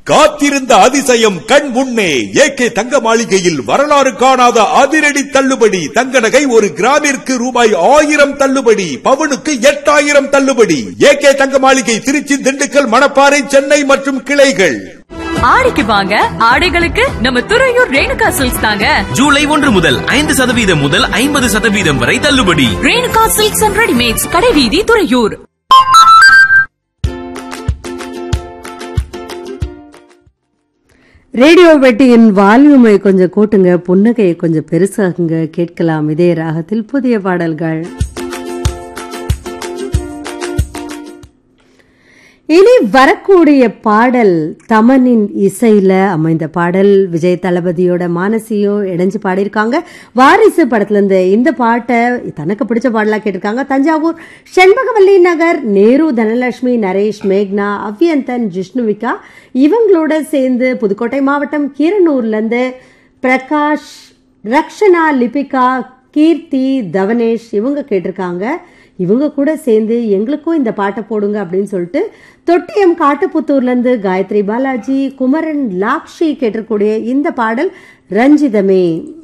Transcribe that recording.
காத்திருந்த அதிசயம் கண் முன்னே ஏகே தங்க மாளிகையில் வரலாறு காணாத அதிரடி தள்ளுபடி தங்க நகை ஒரு கிராமிற்கு ரூபாய் ஆயிரம் தள்ளுபடி பவுனுக்கு எட்டாயிரம் தள்ளுபடி ஏகே தங்க மாளிகை திருச்சி திண்டுக்கல் மணப்பாறை சென்னை மற்றும் கிளைகள் ஆடிக்கு வாங்க ஆடைகளுக்கு நம்ம துறையூர் ரேணுகா சில்க்ஸ் தாங்க ஜூலை ஒன்று முதல் ஐந்து சதவீதம் முதல் ஐம்பது சதவீதம் வரை தள்ளுபடி ரேணுகா சில்க்ஸ் அண்ட் ரெடிமேட்ஸ் கடைவீதி துறையூர் ரேடியோ பெட்டியின் வால்யூமை கொஞ்சம் கூட்டுங்க புன்னகையை கொஞ்சம் பெருசாகுங்க கேட்கலாம் இதே ராகத்தில் புதிய பாடல்கள் இனி வரக்கூடிய பாடல் தமனின் இசையில அமைந்த பாடல் விஜய் தளபதியோட மானசியோ இணைஞ்சு பாடியிருக்காங்க வாரிசு படத்துல இருந்து இந்த பாட்டை தனக்கு பிடிச்ச பாடலா கேட்டிருக்காங்க தஞ்சாவூர் செண்பகவல்லி நகர் நேரு தனலட்சுமி நரேஷ் மேக்னா அவ்யந்தன் ஜிஷ்ணுவிகா இவங்களோட சேர்ந்து புதுக்கோட்டை மாவட்டம் கீரனூர்ல இருந்து பிரகாஷ் ரக்ஷனா லிபிகா கீர்த்தி தவனேஷ் இவங்க கேட்டிருக்காங்க இவங்க கூட சேர்ந்து எங்களுக்கும் இந்த பாட்டை போடுங்க அப்படின்னு சொல்லிட்டு தொட்டியம் காட்டுப்புத்தூர்ல இருந்து காயத்ரி பாலாஜி குமரன் லாக்ஷி கேட்டிருக்கூடிய இந்த பாடல் ரஞ்சிதமே